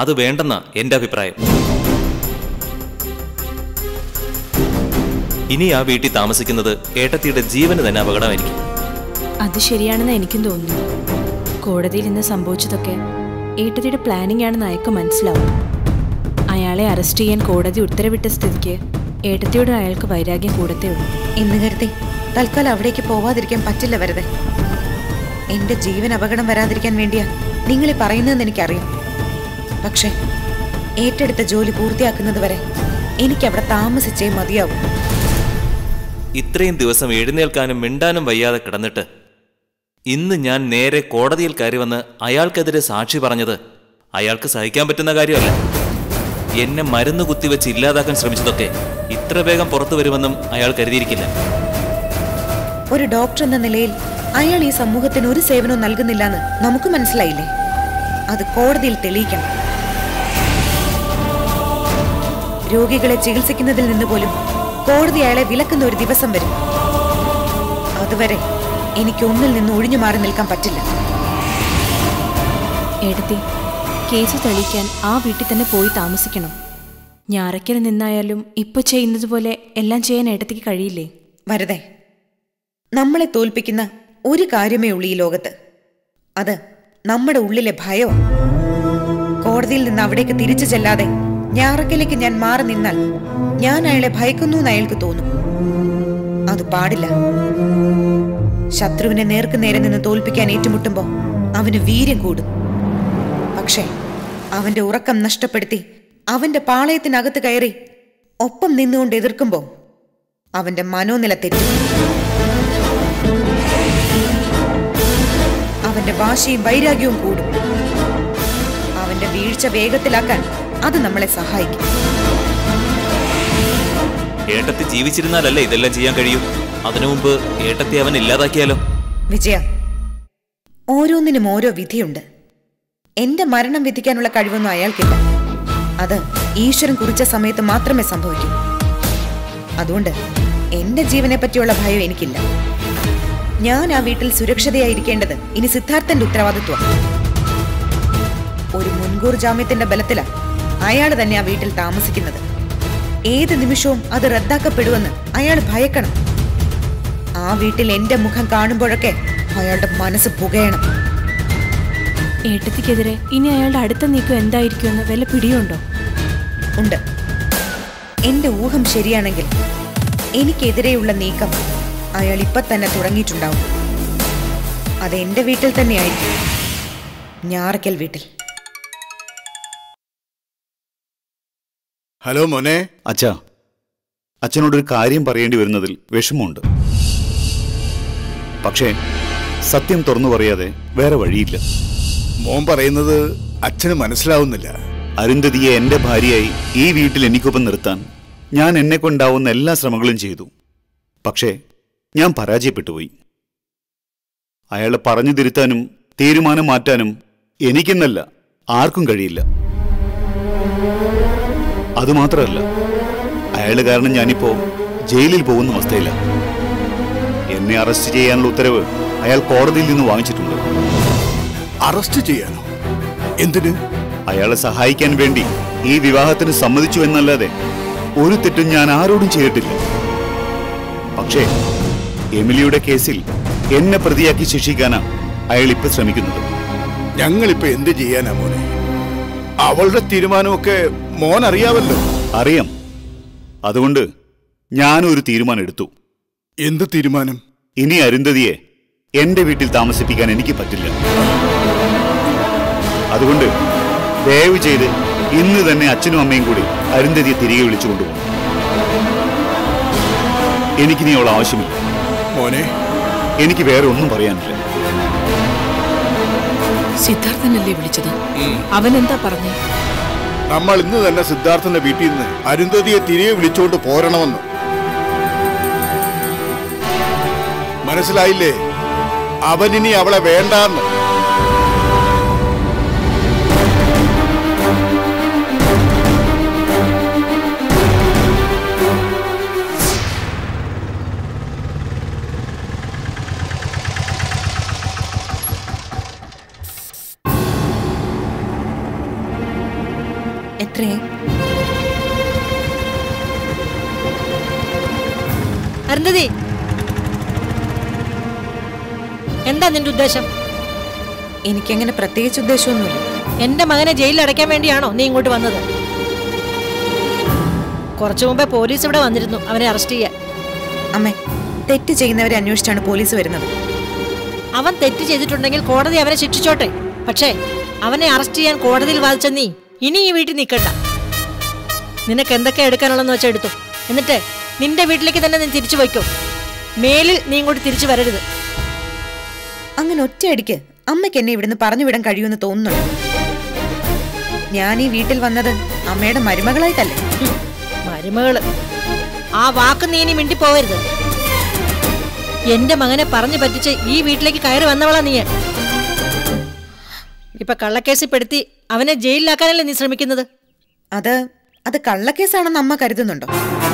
അത് വേണ്ടെന്ന എന്റെ അഭിപ്രായം ഇനി ആ വീട്ടിൽ താമസിക്കുന്നത് ഏട്ടത്തിയുടെ ജീവന് തന്നെ അപകടമായിരിക്കും അത് ശരിയാണെന്ന് എനിക്കും തോന്നുന്നു കോടതിയിൽ ഇന്ന് സംഭവിച്ചതൊക്കെ ഏട്ടത്തിയുടെ പ്ലാനിംഗ് ആണെന്ന് അയാൾക്ക് മനസ്സിലാവും അയാളെ അറസ്റ്റ് ചെയ്യാൻ കോടതി ഉത്തരവിട്ട സ്ഥിതിക്ക് ഏട്ടത്തിയോട് അയാൾക്ക് വൈരാഗ്യം കൂടത്തേ ഉള്ളൂ എന്ന് കരുതി തൽക്കാലം അവിടേക്ക് പോവാതിരിക്കാൻ പറ്റില്ല വെറുതെ എന്റെ ജീവൻ അപകടം വരാതിരിക്കാൻ വേണ്ടിയാ നിങ്ങളീ പറയുന്നതെന്ന് എനിക്കറിയാം പക്ഷേ ഏറ്റെടുത്ത ജോലി പൂർത്തിയാക്കുന്നത് വരെ എനിക്ക് അവിടെ താമസിച്ചേ മതിയാവും ഇത്രയും ദിവസം എഴുന്നേൽക്കാനും മിണ്ടാനും വയ്യാതെ കിടന്നിട്ട് ഇന്ന് ഞാൻ നേരെ കോടതിയിൽ കയറി വന്ന് അയാൾക്കെതിരെ സാക്ഷി പറഞ്ഞത് അയാൾക്ക് സഹിക്കാൻ പറ്റുന്ന കാര്യമല്ല എന്നെ മരുന്ന് കുത്തിവെച്ച് ഇല്ലാതാക്കാൻ ശ്രമിച്ചതൊക്കെ ഇത്ര വേഗം പുറത്തു വരുമെന്നും അയാൾ കരുതിയിരിക്കില്ല ഒരു ഡോക്ടർ എന്ന നിലയിൽ അയാൾ ഈ സമൂഹത്തിന് ഒരു സേവനവും നൽകുന്നില്ലെന്ന് നമുക്ക് മനസ്സിലായില്ലേ അത് കോടതിയിൽ തെളിയിക്കണം രോഗികളെ ചികിത്സിക്കുന്നതിൽ നിന്ന് പോലും കോടതി അയാളെ വിലക്കുന്ന ഒരു ദിവസം വരും അതുവരെ എനിക്ക് ഒന്നിൽ നിന്ന് ഒഴിഞ്ഞു മാറി നിൽക്കാൻ പറ്റില്ല ഏട്ടത്തി കേസ് തെളിയിക്കാൻ ആ വീട്ടിൽ തന്നെ പോയി താമസിക്കണം ഞാറയ്ക്കൽ നിന്നായാലും ഇപ്പൊ ചെയ്യുന്നത് പോലെ എല്ലാം ചെയ്യാൻ ഏട്ടത്തിക്ക് കഴിയില്ലേ വരതെ നമ്മളെ തോൽപ്പിക്കുന്ന ഒരു കാര്യമേ ഉള്ളൂ ഈ ലോകത്ത് അത് നമ്മുടെ ഉള്ളിലെ ഭയവും കോടതിയിൽ നിന്ന് അവിടേക്ക് തിരിച്ചു ചെല്ലാതെ ഞാറക്കലേക്ക് ഞാൻ മാറി നിന്നാൽ ഞാൻ അയാളെ ഭയക്കുന്നു എന്ന് അയാൾക്ക് തോന്നും അത് പാടില്ല ശത്രുവിനെ നേർക്ക് നേരെ നിന്ന് തോൽപ്പിക്കാൻ ഏറ്റുമുട്ടുമ്പോ അവന് വീര്യം കൂടും പക്ഷേ അവന്റെ ഉറക്കം നഷ്ടപ്പെടുത്തി അവന്റെ പാളയത്തിനകത്ത് കയറി ഒപ്പം നിന്നുകൊണ്ട് എതിർക്കുമ്പോ അവന്റെ മനോനില തെറ്റും അവന്റെ വാശിയും വൈരാഗ്യവും കൂടും അവന്റെ വീഴ്ച വേഗത്തിലാക്കാൻ അത് നമ്മളെ സഹായിക്കും ഏട്ടത്തി ജീവിച്ചിരുന്നാലല്ലേ ഇതെല്ലാം ചെയ്യാൻ കഴിയൂ അതിനു മുമ്പ് ഏട്ടത്തി അവൻ ഇല്ലാതാക്കിയാലോ വിജയ ഓരോന്നിനും ഓരോ വിധിയുണ്ട് എന്റെ മരണം വിധിക്കാനുള്ള കഴിവൊന്നും അയാൾക്കില്ല അത് ഈശ്വരൻ കുറിച്ച സമയത്ത് മാത്രമേ സംഭവിക്കൂ അതുകൊണ്ട് എന്റെ ജീവനെ പറ്റിയുള്ള ഭയം എനിക്കില്ല ഞാൻ ആ വീട്ടിൽ സുരക്ഷിതയായിരിക്കേണ്ടത് ഇനി സിദ്ധാർത്ഥന്റെ ഉത്തരവാദിത്വം ഒരു മുൻകൂർ ജാമ്യത്തിന്റെ ബലത്തിലാ അയാൾ തന്നെ ആ വീട്ടിൽ താമസിക്കുന്നത് ഏത് നിമിഷവും അത് റദ്ദാക്കപ്പെടുമെന്ന് അയാൾ ഭയക്കണം ആ വീട്ടിൽ എന്റെ മുഖം കാണുമ്പോഴൊക്കെ അയാളുടെ മനസ്സ് പുകയണം ഏട്ടത്തിക്കെതിരെ ഇനി അയാളുടെ അടുത്ത നീക്കം എന്തായിരിക്കുമെന്ന് വല്ല പിടിയുണ്ടോ ഉണ്ട് എന്റെ ഊഹം ശരിയാണെങ്കിൽ എനിക്കെതിരെയുള്ള നീക്കം അയാൾ ഇപ്പൊ തന്നെ തുടങ്ങിയിട്ടുണ്ടാവും അത് എന്റെ വീട്ടിൽ തന്നെയായിരിക്കും ഞാറക്കൽ വീട്ടിൽ ഹലോ മോനെ അച്ഛാ അച്ഛനോടൊരു കാര്യം പറയേണ്ടി വരുന്നതിൽ വിഷമമുണ്ട് പക്ഷേ സത്യം തുറന്നു പറയാതെ വേറെ വഴിയില്ല മോൻ പറയുന്നത് അച്ഛന് മനസ്സിലാവുന്നില്ല അരുന്ധതിയെ എന്റെ ഭാര്യയായി ഈ വീട്ടിൽ എനിക്കൊപ്പം നിർത്താൻ ഞാൻ എന്നെ കൊണ്ടാവുന്ന എല്ലാ ശ്രമങ്ങളും ചെയ്തു പക്ഷേ ഞാൻ പരാജയപ്പെട്ടുപോയി അയാളെ പറഞ്ഞു തിരുത്താനും തീരുമാനം മാറ്റാനും എനിക്കെന്നല്ല ആർക്കും കഴിയില്ല അതുമാത്രമല്ല അയാൾ കാരണം ഞാനിപ്പോ ജയിലിൽ പോകുന്ന അവസ്ഥയിലാണ് എന്നെ അറസ്റ്റ് ചെയ്യാനുള്ള ഉത്തരവ് അയാൾ കോടതിയിൽ നിന്ന് വാങ്ങിച്ചിട്ടുണ്ട് അറസ്റ്റ് ചെയ്യാനോ എന്തിന് അയാളെ സഹായിക്കാൻ വേണ്ടി ഈ വിവാഹത്തിന് സമ്മതിച്ചു എന്നല്ലാതെ ഒരു തെറ്റും ഞാൻ ആരോടും ചെയ്തിട്ടില്ല പക്ഷേ എമിലിയുടെ കേസിൽ എന്നെ പ്രതിയാക്കി ശിക്ഷിക്കാനാ അയാൾ ഇപ്പൊ ശ്രമിക്കുന്നത് ഞങ്ങളിപ്പോ എന്ത് ചെയ്യാനാ മോനെ അവളുടെ തീരുമാനമൊക്കെ മോൻ അറിയാവല്ലോ അറിയാം അതുകൊണ്ട് ഞാനൊരു തീരുമാനം എടുത്തു എന്ത് തീരുമാനം ഇനി അരുന്ധതിയെ എന്റെ വീട്ടിൽ താമസിപ്പിക്കാൻ എനിക്ക് പറ്റില്ല അതുകൊണ്ട് ദയവ് ചെയ്ത് ഇന്ന് തന്നെ അച്ഛനും അമ്മയും കൂടി അരുന്ധതിയെ തിരികെ വിളിച്ചു കൊണ്ടുപോകും എനിക്കിനി അവൾ ആവശ്യമില്ല മോനെ എനിക്ക് വേറെ ഒന്നും പറയാനില്ല സിദ്ധാർത്ഥനല്ലേ വിളിച്ചത് അവൻ എന്താ പറഞ്ഞേ നമ്മൾ ഇന്ന് തന്നെ സിദ്ധാർത്ഥന്റെ വീട്ടിൽ നിന്ന് അരുന്ധതിയെ തിരികെ വിളിച്ചുകൊണ്ട് പോരണമെന്ന് മനസ്സിലായില്ലേ അവനിനി അവളെ വേണ്ടാന്ന് അരുന്ധതി എന്താ നിന്റെ ഉദ്ദേശം എനിക്കങ്ങനെ പ്രത്യേകിച്ച് ഉദ്ദേശമൊന്നുമില്ല എന്റെ മകനെ ജയിലിൽ അടയ്ക്കാൻ വേണ്ടിയാണോ നീ ഇങ്ങോട്ട് വന്നത് കുറച്ചു മുമ്പേ പോലീസ് ഇവിടെ വന്നിരുന്നു അവനെ അറസ്റ്റ് ചെയ്യാൻ അമ്മേ തെറ്റ് ചെയ്യുന്നവരെ അന്വേഷിച്ചാണ് പോലീസ് വരുന്നത് അവൻ തെറ്റ് ചെയ്തിട്ടുണ്ടെങ്കിൽ കോടതി അവനെ ശിക്ഷിച്ചോട്ടെ പക്ഷേ അവനെ അറസ്റ്റ് ചെയ്യാൻ കോടതിയിൽ വാദിച്ച നീ ഇനി ഈ വീട്ടിൽ നിൽക്കണ്ട നിനക്ക് എന്തൊക്കെ എടുക്കാനുള്ളതെന്ന് വെച്ചാൽ എടുത്തു എന്നിട്ട് നിന്റെ വീട്ടിലേക്ക് തന്നെ നീ തിരിച്ചു വയ്ക്കോ മേലിൽ നീ ഇങ്ങോട്ട് തിരിച്ചു വരരുത് അങ്ങനെ ഒറ്റയടിക്ക് അമ്മയ്ക്ക് എന്നെ ഇവിടുന്ന് പറഞ്ഞു വിടാൻ കഴിയുമെന്ന് തോന്നുന്നുണ്ട് ഞാൻ ഈ വീട്ടിൽ വന്നത് അമ്മയുടെ മരുമകളായിട്ടല്ലേ ഹും, മരുമകള് ആ വാക്ക് നീ ഇനി മിണ്ടിപ്പോവരുത് എന്റെ മകനെ പറഞ്ഞു പറ്റിച്ച് ഈ വീട്ടിലേക്ക് കയറി വന്നവളാ നീ ഇപ്പൊ കള്ളക്കേസിൽ പെടുത്തി അവനെ ജയിലിലാക്കാനല്ലേ നീ ശ്രമിക്കുന്നത് അത് അത് കള്ളക്കേസാണെന്ന് അമ്മ കരുതുന്നുണ്ടോ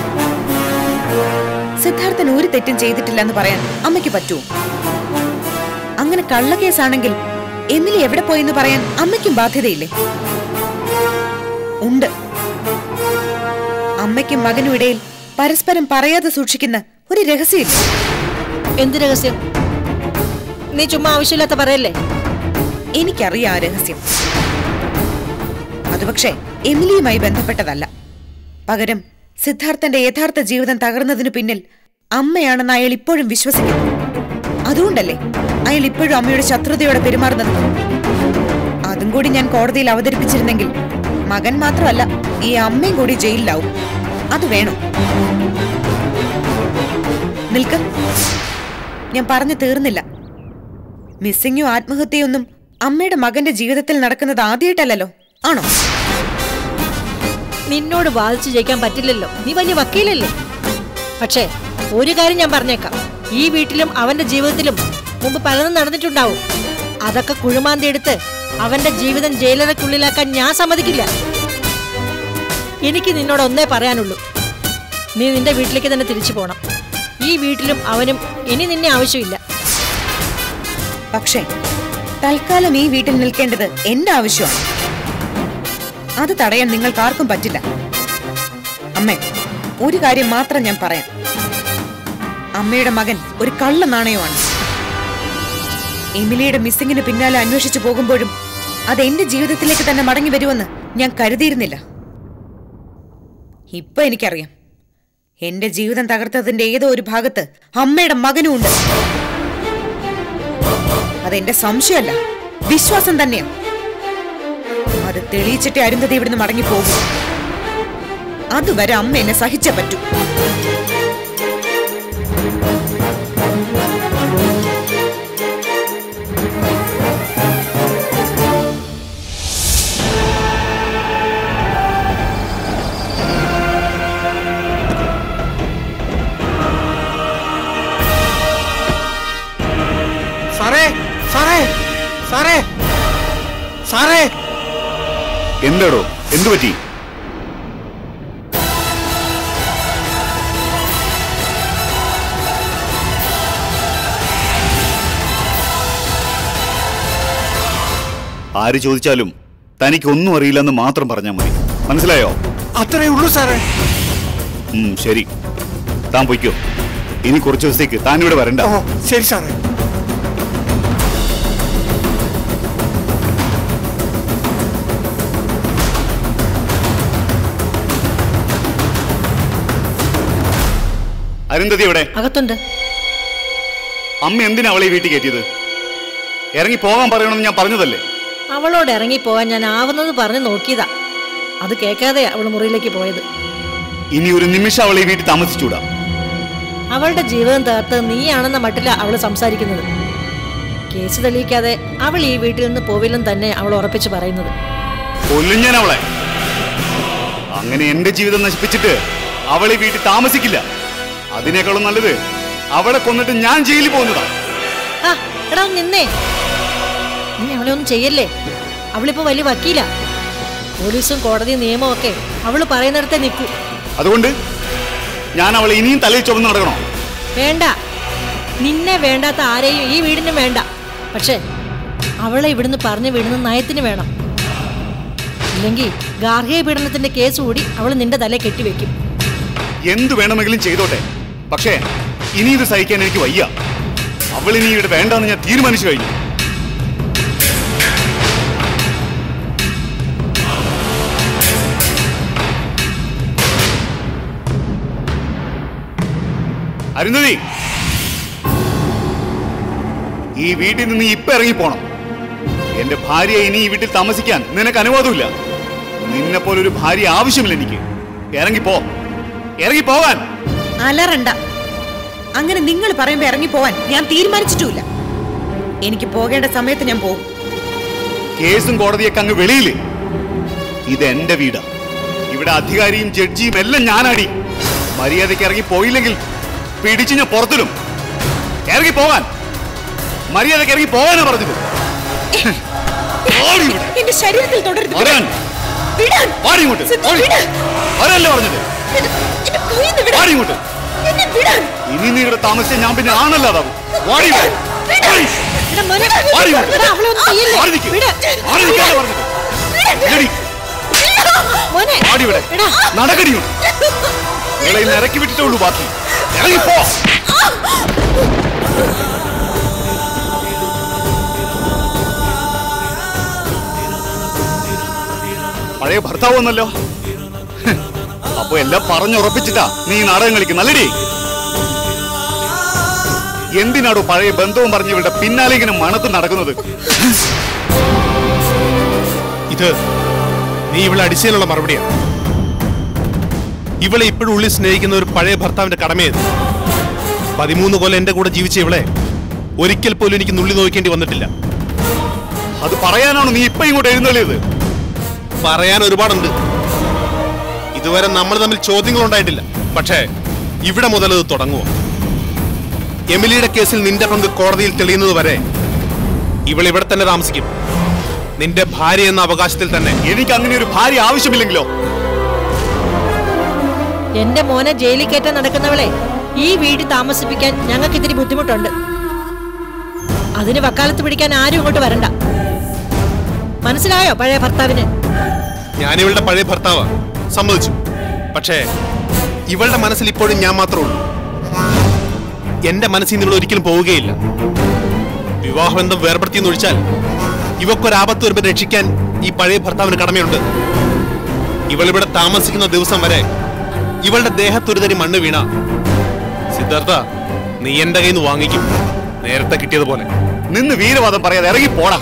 സിദ്ധാർത്ഥൻ ഒരു തെറ്റും ചെയ്തിട്ടില്ല എന്ന് പറയാൻ അമ്മയ്ക്ക് പറ്റുമോ അങ്ങനെ കള്ളക്കേസാണെങ്കിൽ എമിലി എവിടെ പോയെന്ന് പറയാൻ അമ്മയ്ക്കും ബാധ്യതയില്ലേ ഉണ്ട് അമ്മയ്ക്കും മകനും ഇടയിൽ പരസ്പരം പറയാതെ സൂക്ഷിക്കുന്ന ഒരു രഹസ്യമില്ല എന്ത് രഹസ്യം നീ ചുമ്മാ ആവശ്യമില്ലാത്ത പറയല്ലേ എനിക്കറിയാം ആ രഹസ്യം അത് പക്ഷേ എമിലിയുമായി ബന്ധപ്പെട്ടതല്ല പകരം സിദ്ധാർത്ഥന്റെ യഥാർത്ഥ ജീവിതം തകർന്നതിനു പിന്നിൽ അമ്മയാണെന്ന് അയാൾ ഇപ്പോഴും വിശ്വസിക്കുന്നു അതുകൊണ്ടല്ലേ അയാൾ ഇപ്പോഴും അമ്മയുടെ ശത്രുതയോടെ പെരുമാറുന്നത് അതും കൂടി ഞാൻ കോടതിയിൽ അവതരിപ്പിച്ചിരുന്നെങ്കിൽ മകൻ മാത്രമല്ല ഈ അമ്മയും കൂടി ജയിലിലാവും അത് വേണോ നിൽക്ക ഞാൻ പറഞ്ഞു തീർന്നില്ല മിസ്സിങ്ങും ആത്മഹത്യയൊന്നും അമ്മയുടെ മകന്റെ ജീവിതത്തിൽ നടക്കുന്നത് ആദ്യമായിട്ടല്ലല്ലോ ആണോ നിന്നോട് വാദിച്ചു ജയിക്കാൻ പറ്റില്ലല്ലോ നീ വലിയ വക്കീലല്ലേ പക്ഷേ ഒരു കാര്യം ഞാൻ പറഞ്ഞേക്കാം ഈ വീട്ടിലും അവന്റെ ജീവിതത്തിലും മുമ്പ് പലതും നടന്നിട്ടുണ്ടാവും അതൊക്കെ കുഴുമാന്തി എടുത്ത് അവന്റെ ജീവിതം ജയിലറയ്ക്കുള്ളിലാക്കാൻ ഞാൻ സമ്മതിക്കില്ല എനിക്ക് നിന്നോട് ഒന്നേ പറയാനുള്ളൂ നീ നിന്റെ വീട്ടിലേക്ക് തന്നെ തിരിച്ചു പോണം ഈ വീട്ടിലും അവനും ഇനി നിന്നെ ആവശ്യമില്ല പക്ഷേ തൽക്കാലം ഈ വീട്ടിൽ നിൽക്കേണ്ടത് എന്റെ ആവശ്യമാണ് അത് തടയാൻ നിങ്ങൾക്ക് ആർക്കും പറ്റില്ല അമ്മേ ഒരു കാര്യം മാത്രം ഞാൻ പറയാം അമ്മയുടെ മകൻ ഒരു കള്ള നാണയമാണ് എമിലിയുടെ മിസ്സിങ്ങിന് പിന്നാലെ അന്വേഷിച്ചു പോകുമ്പോഴും അത് എന്റെ ജീവിതത്തിലേക്ക് തന്നെ മടങ്ങി വരുമെന്ന് ഞാൻ കരുതിയിരുന്നില്ല ഇപ്പൊ എനിക്കറിയാം എന്റെ ജീവിതം തകർത്തതിന്റെ ഏതോ ഒരു ഭാഗത്ത് അമ്മയുടെ മകനും ഉണ്ട് അതെന്റെ സംശയമല്ല വിശ്വാസം തന്നെയാണ് അത് തെളിയിച്ചിട്ടേ അരുന്ധതി ഇവിടുന്ന് മടങ്ങി പോകും അതുവരെ അമ്മ എന്നെ സഹിച്ചേ പറ്റൂ സാറേ സാറേ സാറേ സാറേ എന്താടോ എന്തു പറ്റി ആര് ചോദിച്ചാലും തനിക്കൊന്നും അറിയില്ലെന്ന് മാത്രം പറഞ്ഞാൽ മതി മനസ്സിലായോ അത്രേ ഉള്ളൂ സാറേ ഉം, ശരി താൻ പൊയ്ക്കോ ഇനി കുറച്ച് ദിവസത്തേക്ക് താൻ ഇവിടെ വരണ്ട ഓ ശരി സാറേ അരുന്ധതി എവിടെ അകത്തുണ്ട് അമ്മ എന്തിനാ അവളെ ഈ വീട്ടിൽ കയറ്റിയത് ഇറങ്ങി പോകാൻ പറയണമെന്ന് ഞാൻ പറഞ്ഞതല്ലേ അവളോട് ഇറങ്ങിപ്പോവാൻ ഞാൻ ആവുന്നത് പറഞ്ഞ് നോക്കിയതാ അത് കേൾക്കാതെ അവൾ മുറിയിലേക്ക് പോയത് ഇനി ഒരു നിമിഷം അവളെ ഈ വീട്ടിൽ താമസിച്ചൂടാ അവളുടെ ജീവിതം തകർത്ത് നീയാണെന്ന മട്ടില അവൾ സംസാരിക്കുന്നത് കേസ് തെളിയിക്കാതെ അവൾ ഈ വീട്ടിൽ നിന്ന് പോവില്ലെന്ന് തന്നെ അവൾ ഉറപ്പിച്ച് പറയുന്നത് കൊല്ലും ഞാൻ അവളെ അങ്ങനെ എന്റെ ജീവിതം നശിപ്പിച്ചിട്ട് അവളെ ഈ വീട്ടിൽ താമസിക്കില്ല അതിനേക്കാളും നല്ലത് അവളെ കൊന്നിട്ട് ഞാൻ ജയിലിൽ പോകുന്നതാ ആ എടാ ഒന്ന് നിന്നേ നീ അവളെ ഒന്നും ചെയ്യല്ലേ അവളിപ്പോ വലിയ വക്കീല പോലീസും കോടതിയും നിയമവും ഒക്കെ അവള് പറയുന്നിടത്തേ നിൽക്കൂ അതുകൊണ്ട് ഞാൻ അവളെ ഇനിയും തലയിൽ ചുമന്ന് നടക്കണോ വേണ്ട നിന്നെ വേണ്ടാത്ത ആരെയും ഈ വീടിനും വേണ്ട പക്ഷേ അവളെ ഇവിടുന്ന് പറഞ്ഞു വിടുന്ന നയത്തിന് വേണം ഇല്ലെങ്കിൽ ഗാർഹിക പീഡനത്തിന്റെ കേസ് കൂടി അവൾ നിന്റെ തല കെട്ടിവെക്കും എന്തു വേണമെങ്കിലും ചെയ്തോട്ടെ പക്ഷേ ഇനി ഇത് സഹിക്കാൻ എനിക്ക് വയ്യ അവൾ ഇനി ഇവിടെ വേണ്ടെന്ന് ഞാൻ തീരുമാനിച്ചു കഴിഞ്ഞു അരുന്ധതി ഈ വീട്ടിൽ നിന്ന് നീ ഇപ്പൊ ഇറങ്ങിപ്പോണം എന്റെ ഭാര്യ ഇനി ഈ വീട്ടിൽ താമസിക്കാൻ നിനക്ക് അനുവാദമില്ല നിന്നെ പോലെ ഒരു ഭാര്യ ആവശ്യമില്ല എനിക്ക് ഇറങ്ങിപ്പോ ഇറങ്ങിപ്പോവാൻ അലറണ്ട അങ്ങനെ നിങ്ങൾ പറയുമ്പോ ഇറങ്ങി പോവാൻ ഞാൻ തീരുമാനിച്ചിട്ടുമില്ല എനിക്ക് പോകേണ്ട സമയത്ത് ഞാൻ പോകും കേസും കോടതിയൊക്കെ അങ്ങ് വെളിയില് ഇത് എന്റെ വീടാ ഇവിടെ അധികാരിയും ജഡ്ജിയും എല്ലാം ഞാനാടി മര്യാദയ്ക്ക് ഇറങ്ങി പോയില്ലെങ്കിൽ പിടിച്ചു ഞാൻ പുറത്തിടും ഇറങ്ങി പോവാൻ മര്യാദയ്ക്ക് ഇറങ്ങി പോവാനാ പറഞ്ഞത് ഓടി ഇവിടെ. എന്റെ ശരീരത്തിൽ തുടരുത് വരാൻ. വിടാൻ. വാടി ഇങ്ങോട്ട്. സിദ്ധു, ഓടി. വിട്. വരാനല്ലേ പറഞ്ഞത് എന്റെ- എന്റെ കയ്യിൽ നിന്ന് വിടാൻ. വാടി ഇങ്ങോട്ട്. എന്നെ വിടാൻ. ഇനി നീ ഇവിടെ താമസിച്ച ഞാൻ പിന്നെ ആണല്ലാതാവും വാടി ഇവിടെ. വിടാൻ. വാടി. എടാ മോനെ, വാടി ഇങ്ങോട്ട്. എടാ, അവളെ ഒന്നും ചെയ്യല്ലേ? മാറി നിൽക്ക്. വിട്. മാറി നിൽക്കാനാ പറഞ്ഞത് ഇല്ലടി. മോനെ, വാടി ഇവിടെ എടാ. നടക്കടി ഇങ്ങോട്ട്. നിങ്ങളെ ഇന്ന് ഇറക്കി വിട്ടിട്ടേ ഉള്ളൂ ബാക്കി ഇറങ്ങിപ്പോ പഴയ ഭർത്താവ് വന്നല്ലോ ഹ്, അപ്പൊ എല്ലാം പറഞ്ഞുറപ്പിച്ചിട്ടാ നീ ഈ നാടകം കളിക്കും നല്ലടി എന്തിനാടോ പഴയ ബന്ധവും പറഞ്ഞ് ഇവളുടെ പിന്നാലെ ഇങ്ങനെ മണത്ത് നടക്കുന്നത് ഇത് നീ ഇവളെ അടിച്ചതിനുള്ള മറുപടിയാണ് ഇവളെ ഇപ്പോഴും ഉള്ളിൽ സ്നേഹിക്കുന്ന ഒരു പഴയ ഭർത്താവിന്റെ കടമയത് പതിമൂന്ന് കൊല്ലം എന്റെ കൂടെ ജീവിച്ച ഇവളെ ഒരിക്കൽ പോലും എനിക്ക് നുള്ളി നോക്കേണ്ടി വന്നിട്ടില്ല അത് പറയാനാണോ നീ ഇപ്പൊ ഇങ്ങോട്ട് എഴുന്നള്ളിയത് പറയാൻ ഒരുപാടുണ്ട് ഇതുവരെ നമ്മൾ തമ്മിൽ ചോദ്യങ്ങൾ ഉണ്ടായിട്ടില്ല പക്ഷേ ഇവിടെ മുതൽ അത് തുടങ്ങുമോ എമിലിയുടെ കേസിൽ നിന്റെ പങ്ക് കോടതിയിൽ തെളിയുന്നത് വരെ ഇവൾ ഇവിടെ തന്നെ താമസിക്കും നിന്റെ ഭാര്യ എന്ന അവകാശത്തിൽ തന്നെ എനിക്ക് അങ്ങനെ ഒരു ഭാര്യ ആവശ്യമില്ലെങ്കിലോ എന്റെ മോനെ ജയിലിൽ കയറ്റാൻ നടക്കുന്നവളെ ഈ വീട്ടിൽ താമസിപ്പിക്കാൻ ഞങ്ങൾക്ക് ഇത്തിരി ബുദ്ധിമുട്ടുണ്ട് അതിന് വക്കാലത്ത് പിടിക്കാൻ ആരും ഇങ്ങോട്ട് വരണ്ട മനസ്സിലായോ പഴയ ഭർത്താവിന് ഞാൻ ഇവളുടെ പഴയ ഭർത്താവാ സമ്മതിച്ചു പക്ഷേ ഇവളുടെ മനസ്സിൽ ഇപ്പോഴും ഞാൻ മാത്രമേ ഉള്ളൂ എന്റെ മനസ്സിൽ നിന്ന് ഇവൾ ഒരിക്കലും പോവുകയില്ല വിവാഹബന്ധം വേർപെടുത്തിയെന്ന് ഒഴിച്ചാൽ ഇവക്കൊരാപത്ത് വരുമ്പോൾ രക്ഷിക്കാൻ ഈ പഴയ ഭർത്താവിന് കടമയുണ്ട് ഇവൾ ഇവിടെ താമസിക്കുന്ന ദിവസം വരെ ഇവളുടെ ദേഹത്തൊരു തരി മണ്ണ് വീണ സിദ്ധാർത്ഥ നീ എന്റെ കയ്യിൽ നിന്ന് വാങ്ങിക്കും നേരത്തെ കിട്ടിയതുപോലെ നിന്ന് വീരവാദം പറയാതെ ഇറങ്ങി പോടാ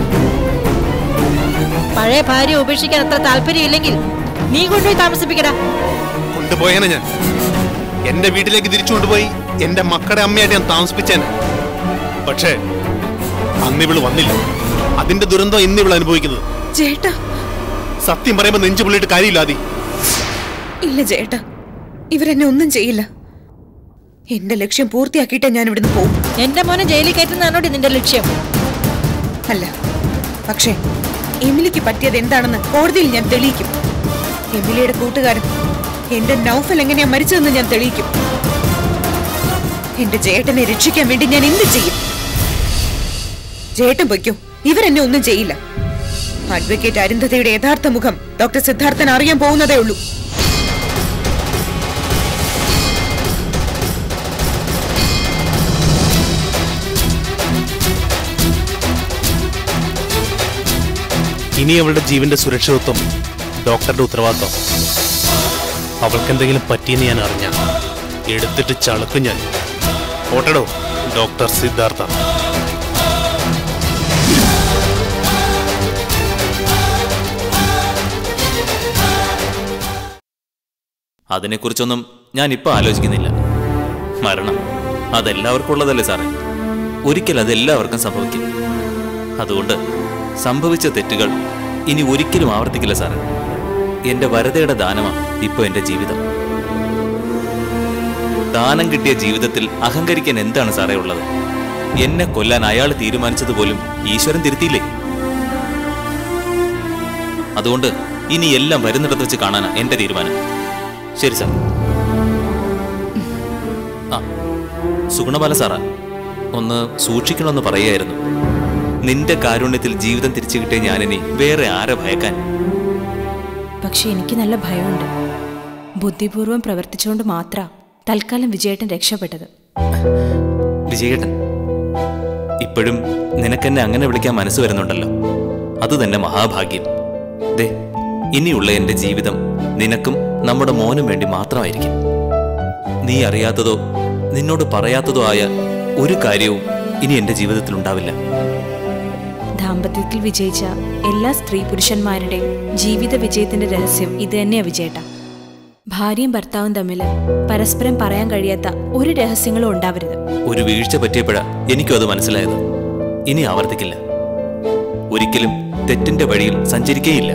പഴയ ഭാര്യ ഉപേക്ഷിക്കാൻ അത്ര താല്പര്യമില്ലെങ്കിൽ നീ കൊണ്ടുപോയി താമസിപ്പിക്കടാ കൊണ്ടുപോയേനെ ഞാൻ എന്റെ വീട്ടിലേക്ക് തിരിച്ചു കൊണ്ടുപോയി എന്റെ മക്കളുടെ അമ്മയായിട്ട് ഞാൻ താമസിപ്പിച്ചേനെ പക്ഷേ അന്ന് ഇവള് വന്നില്ല അതിന്റെ ദുരന്തം ഇന്ന് ഇവൾ അനുഭവിക്കുന്നത് ചേട്ടാ സത്യം പറയുമ്പോ നെഞ്ചു പുള്ളിയിട്ട് കാര്യമില്ലാതി ഇല്ല ചേട്ടാ ഇവരെന്നെ ഒന്നും ചെയ്യില്ല എന്റെ ലക്ഷ്യം പൂർത്തിയാക്കിയിട്ടേ ഞാൻ ഇവിടുന്ന് പോകും എന്റെ മോനെ ജയിലിൽ കയറ്റുന്നതാണോടി നിന്റെ ലക്ഷ്യം അല്ല പക്ഷേ എമിലിക്ക് പറ്റിയത് എന്താണെന്ന് കോടതിയിൽ ഞാൻ തെളിയിക്കും എമിലിയുടെ കൂട്ടുകാരൻ എന്റെ നൗഫൽ എങ്ങനെയാ മരിച്ചതെന്ന് ഞാൻ തെളിയിക്കും എന്റെ ജേട്ടനെ രക്ഷിക്കാൻ വേണ്ടി ഞാൻ എന്ത് ചെയ്യും ജേട്ടൻ പൊയ്ക്കോ ഇവരെന്നെ ഒന്നും ചെയ്യില്ല അഡ്വക്കേറ്റ് അരുന്ധതയുടെ യഥാർത്ഥ മുഖം ഡോക്ടർ സിദ്ധാർത്ഥൻ അറിയാൻ പോകുന്നതേ ഉള്ളൂ ഇനി അവളുടെ ജീവന്റെ സുരക്ഷിതത്വം ഡോക്ടറുടെ ഉത്തരവാദിത്വം അവൾക്ക് എന്തെങ്കിലും പറ്റിയെന്ന് ഞാൻ അറിഞ്ഞ എടുത്തിട്ട് ചളുക്കും ഞാൻ ഓട്ടടോ ഡോക്ടർ സിദ്ധാർത്ഥ അതിനെക്കുറിച്ചൊന്നും ഞാൻ ഇപ്പൊ ആലോചിക്കുന്നില്ല മരണം അതെല്ലാവർക്കും ഉള്ളതല്ലേ സാറേ ഒരിക്കൽ അതെല്ലാവർക്കും സംഭവിക്കും അതുകൊണ്ട് സംഭവിച്ച തെറ്റുകൾ ഇനി ഒരിക്കലും ആവർത്തിക്കില്ല സാറേ എന്റെ വരതയുടെ ദാനമാണ് ഇപ്പൊ എന്റെ ജീവിതം ദാനം കിട്ടിയ ജീവിതത്തിൽ അഹങ്കരിക്കാൻ എന്താണ് സാറേ ഉള്ളത് എന്നെ കൊല്ലാൻ അയാൾ തീരുമാനിച്ചതുപോലും ഈശ്വരൻ തിരുത്തിയില്ലേ അതുകൊണ്ട് ഇനി എല്ലാം വരുന്നിടത്ത് വെച്ച് കാണാനാ എന്റെ തീരുമാനം ശരി സാർ ആ സുഗുണബാല സാറാ ഒന്ന് സൂക്ഷിക്കണമെന്ന് പറയായിരുന്നു നിന്റെ കാരുണ്യത്തിൽ ജീവിതം തിരിച്ചു കിട്ടിയ ഞാനിനി വേറെ ആരെ ഭയക്കാൻ പക്ഷെ എനിക്ക് നല്ല ഭയമുണ്ട് ബുദ്ധിപൂർവം പ്രവർത്തിച്ചുകൊണ്ട് മാത്ര തൽക്കാലം വിജയേട്ടൻ രക്ഷപ്പെട്ടത് വിജയേട്ടൻ ഇപ്പോഴും നിനക്കെന്നെ അങ്ങനെ വിളിക്കാൻ മനസ്സ് വരുന്നുണ്ടല്ലോ അത് തന്നെ മഹാഭാഗ്യം ദേ ഇനിയുള്ള എൻ്റെ ജീവിതം നിനക്കും നമ്മുടെ മോനും വേണ്ടി മാത്രമായിരിക്കും നീ അറിയാത്തതോ നിന്നോട് പറയാത്തതോ ആയ ഒരു കാര്യവും ഇനി എൻ്റെ ജീവിതത്തിൽ ഉണ്ടാവില്ല ദാമ്പത്യത്തിൽ വിജയിച്ച എല്ലാ സ്ത്രീ പുരുഷന്മാരുടെയും ജീവിത വിജയത്തിന്റെ രഹസ്യം ഇത് തന്നെയാ വിജയേട്ട ഭാര്യയും ഭർത്താവും തമ്മിൽ പരസ്പരം പറയാൻ കഴിയാത്ത ഒരു രഹസ്യങ്ങളും ഉണ്ടാവരുത് ഒരു വീഴ്ച പറ്റിയപ്പോഴാ എനിക്കും അത് മനസ്സിലായത് ഇനി ആവർത്തിക്കില്ല ഒരിക്കലും തെറ്റിന്റെ വഴിയിൽ സഞ്ചരിക്കേയില്ല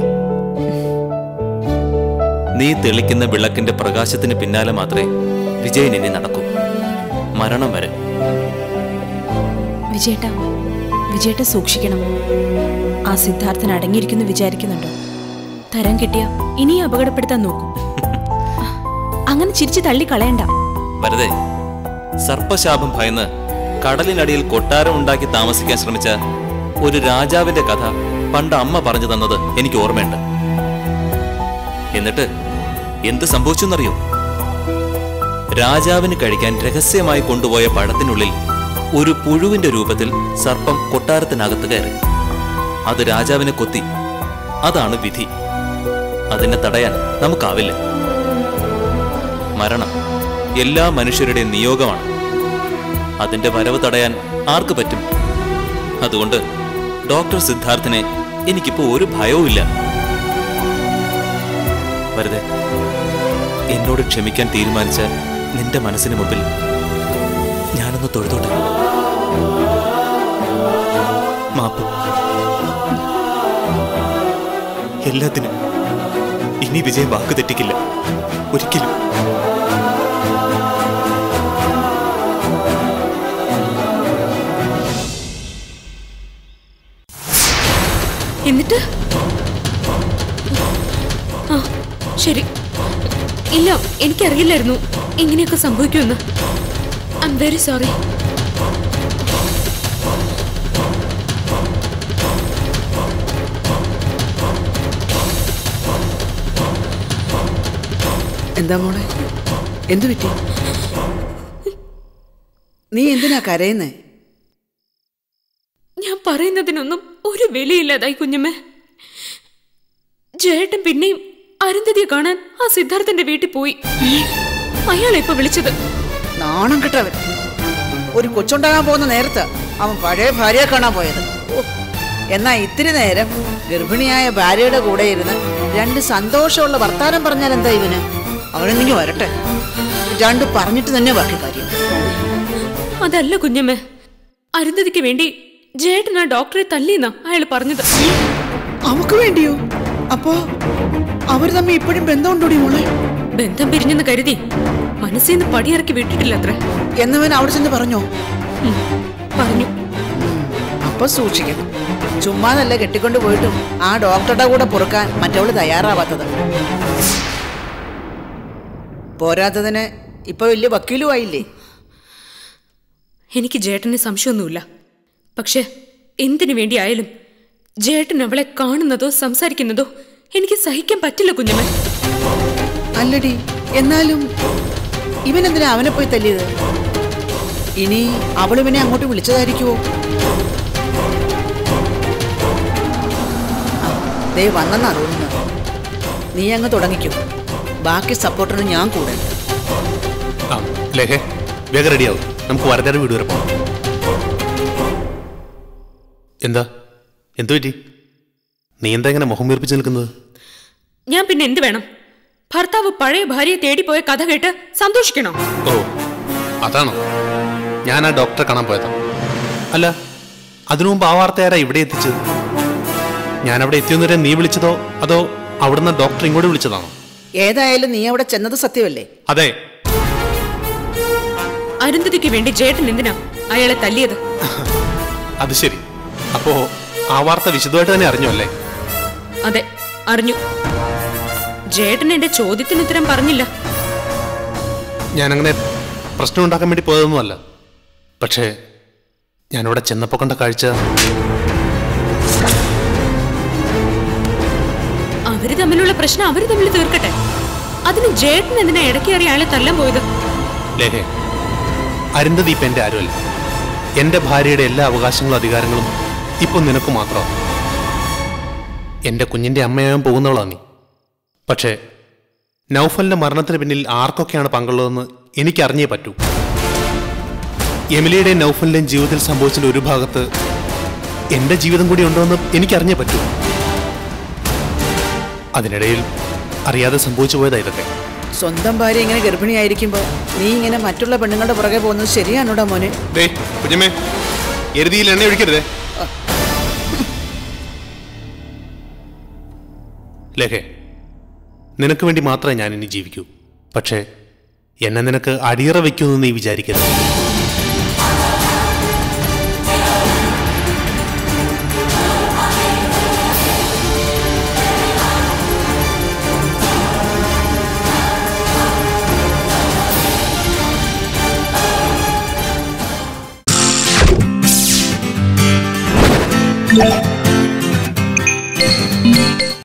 നീ തെളിക്കുന്ന വിളക്കിന്റെ പ്രകാശത്തിന് പിന്നാലെ മാത്രമേ വിജയൻ ഇനി നടക്കൂ മരണം വരെ വിജയേട്ട വിജയേട്ട സൂക്ഷിക്കണം ആ സിദ്ധാർത്ഥൻ അടങ്ങിയിരിക്കുന്നു വിചാരിക്കുന്നുണ്ടോ തരം കിട്ടിയ ഇനി അപകടപ്പെടുത്താൻ നോക്കും അങ്ങനെ ചിരിച്ചു തള്ളി കളയണ്ട വെറുതെ സർപ്പശാപം ഭയന്ന് കടലിനടിയിൽ കൊട്ടാരം ഉണ്ടാക്കി താമസിക്കാൻ ശ്രമിച്ച ഒരു രാജാവിന്റെ കഥ പണ്ട് അമ്മ പറഞ്ഞു തന്നത് എനിക്ക് ഓർമ്മയുണ്ട് എന്നിട്ട് എന്ത് സംഭവിച്ചെന്നറിയോ രാജാവിന് കഴിക്കാൻ രഹസ്യമായി കൊണ്ടുപോയ പഴത്തിനുള്ളിൽ ഒരു പുഴുവിന്റെ രൂപത്തിൽ സർപ്പം കൊട്ടാരത്തിനകത്ത് കയറി അത് രാജാവിനെ കൊത്തി അതാണ് വിധി അതിനെ തടയാൻ നമുക്കാവില്ല മരണം എല്ലാ മനുഷ്യരുടെയും നിയോഗമാണ് അതിന്റെ വരവ് തടയാൻ ആർക്ക് പറ്റും അതുകൊണ്ട് ഡോക്ടർ സിദ്ധാർത്ഥിനെ എനിക്കിപ്പോ ഒരു ഭയവുമില്ല വെറുതെ എന്നോട് ക്ഷമിക്കാൻ തീരുമാനിച്ച നിന്റെ മനസ്സിന് മുമ്പിൽ ഞാനൊന്ന് തൊഴുതോട്ടെ മാപ്പ് എല്ലാത്തിനും ഇനി വിജയം വാക്ക് തെറ്റിക്കില്ല ഒരിക്കലും എന്നിട്ട് ആ ശരി ഇല്ല എനിക്കറിയില്ലായിരുന്നു ഇങ്ങനെയൊക്കെ സംഭവിക്കുമെന്ന് ഐ എം വെരി സോറി എന്താ മോളെ എന്തു പറ്റി നീ എന്തിനാ കരയുന്നേ ഞാൻ പറയുന്നതിനൊന്നും ഒരു വിലയില്ലാതായി കുഞ്ഞമ്മേ ജയേട്ടൻ പിന്നെയും അരുന്ധതിയെ കാണാൻ ആ സിദ്ധാർത്ഥന്റെ വീട്ടിൽ പോയി അയാളെ ഇപ്പൊ വിളിച്ചത് നാണം കെട്ടവൻ ഒരു കൊച്ചുണ്ടാകാൻ പോകുന്ന നേരത്ത് അവൻ പഴയ ഭാര്യയെ കാണാൻ പോയത് ഓ, എന്നാ ഇത്തിരി നേരം ഗർഭിണിയായ ഭാര്യയുടെ കൂടെ ഇരുന്ന് രണ്ട് സന്തോഷമുള്ള വർത്താനം പറഞ്ഞാൽ എന്താ ഇവന് അവനെന്നിങ്ങി വരട്ടെ രണ്ട് പറഞ്ഞിട്ട് തന്നെ ബാക്കി കാര്യം അതല്ല കുഞ്ഞമ്മേ അരുന്ധതിക്ക് വേണ്ടി ജയേട്ടൻ ആ ഡോക്ടറെ തല്ലിയെന്നാ അയാൾ പറഞ്ഞത് അവക്ക് വേണ്ടിയോ അപ്പോ അവർ തമ്മിൽ ഇപ്പോഴും ബന്ധമുണ്ടോടി മോളെ ബന്ധം പിരിഞ്ഞെന്ന് കരുതി മനസ്സിൽ നിന്ന് പടിയിറക്കി വിട്ടിട്ടില്ല അത്ര എന്നവൻ അവിടെ ചെന്ന് പറഞ്ഞോ പറഞ്ഞു അപ്പൊ സൂക്ഷിക്കണം ചുമ്മാതല്ല കെട്ടിക്കൊണ്ട് പോയിട്ടും ആ ഡോക്ടറുടെ കൂടെ പൊറുക്കാൻ മറ്റവള് തയ്യാറാവാത്തത് പോരാത്തതിന് ഇപ്പൊ വലിയ വക്കീലും ആയില്ലേ എനിക്ക് ജേട്ടന് സംശയമൊന്നുമില്ല പക്ഷെ എന്തിനു വേണ്ടി ആയാലും ജേട്ടൻ അവളെ കാണുന്നതോ സംസാരിക്കുന്നതോ എനിക്ക് സഹിക്കാൻ പറ്റില്ല കുഞ്ഞമ്മ അല്ലടി എന്നാലും ഇവൻ എന്തിനാ അവനെ പോയി തല്ലിയത് ഇനി അവൾ ഇവനെ അങ്ങോട്ട് വിളിച്ചതായിരിക്കുമോ ആ, ദേ വന്നെന്നാ തോന്നുന്നത് നീ അങ്ങ് തുടങ്ങിക്കോ ബാക്കി സപ്പോർട്ടിന് ഞാൻ കൂടെ ഉണ്ട്. ആ ലേഖേ വേഗം റെഡിയാവും നമുക്ക് വരകാരെ വീട് വരെ പോകാം എന്താ എന്തു പറ്റി നീ എന്താ ഇങ്ങനെ മുഖം വീർപ്പിച്ച് നിൽക്കുന്നത് ഞാൻ പിന്നെ എന്ത് വേണം ഭർത്താവ് പഴയ ഭാര്യയെ തേടിപ്പോയ കഥ കേട്ട് സന്തോഷിക്കണോ ഓ അതാണോ ഞാൻ ആ ഡോക്ടറെ കാണാൻ പോയതാ അല്ല അതിനു മുമ്പ് ആ വാർത്ത ആരാ ഇവിടെ എത്തിച്ചത് ഞാൻ അവിടെ എത്തിയെന്നവരെ നീ വിളിച്ചതോ അതോ അവിടുന്ന് ഡോക്ടർ ഇങ്ങോട്ട് വിളിച്ചതാണോ ഏതായാലും നീ അവിടെ ചെന്നത് സത്യമല്ലേ അതെ അരുന്ധതിക്ക് വേണ്ടി ജേട്ടൻ എന്തിനാ അയാളെ തല്ലിയത് അത് ശരി അപ്പോ ആ വാർത്ത വിശദമായിട്ട് തന്നെ അറിഞ്ഞു അല്ലേ അതെ അറിഞ്ഞു ജേട്ടൻ എന്റെ ചോദ്യത്തിന് ഉത്തരം പറഞ്ഞില്ല ഞാനങ്ങനെ പ്രശ്നം ഉണ്ടാക്കാൻ വേണ്ടി പോയതൊന്നുമല്ല പക്ഷേ ഞാനിവിടെ ചെന്നപ്പോൾ കണ്ട കാഴ്ച അവര് തമ്മിലുള്ള പ്രശ്നം അവര് തമ്മിൽ തീർക്കട്ടെ അതിന് ജേട്ടൻ എന്തിനാ ഇടയ്ക്കേറി അയാളെ തല്ലാൻ പോയത് ലേഖേ അരുന്ധതി ഇപ്പം എൻ്റെ ആരുമല്ല എൻ്റെ ഭാര്യയുടെ എല്ലാ അവകാശങ്ങളും അധികാരങ്ങളും ഇപ്പം നിനക്ക് മാത്രമാണ് എൻ്റെ കുഞ്ഞിൻ്റെ അമ്മയാകാൻ പോകുന്നവളാ നീ പക്ഷേ നൗഫലിന്റെ മരണത്തിന് പിന്നിൽ ആർക്കൊക്കെയാണ് പങ്കുള്ളതെന്ന് എനിക്കറിഞ്ഞേ പറ്റൂ എമിലിയുടെയും നൗഫലിന്റെയും ജീവിതത്തിൽ സംഭവിച്ചതിന്റെ ഒരു ഭാഗത്ത് എന്റെ ജീവിതം കൂടി ഉണ്ടോ എന്ന് എനിക്കറിഞ്ഞേ പറ്റൂ അതിനിടയിൽ അറിയാതെ സംഭവിച്ചു പോയതാ ഇതൊക്കെ സ്വന്തം ഭാര്യ ഇങ്ങനെ ഗർഭിണിയായിരിക്കുമ്പോ നീ ഇങ്ങനെ മറ്റുള്ള പെണ്ണുങ്ങളുടെ പുറകെ പോകുന്നത് ശരിയാണോടാ മോനെ ദേ കുഞ്ഞമ്മേ എരുതിയിൽ എണ്ണ ഒഴിക്കരുതേ ലേഖേ നിനക്ക് വേണ്ടി മാത്രമേ ഞാൻ ഇനി ജീവിക്കൂ പക്ഷേ എന്നെ നിനക്ക് അടിയറ വയ്ക്കുമെന്ന് നീ വിചാരിക്കരുത് Yeah.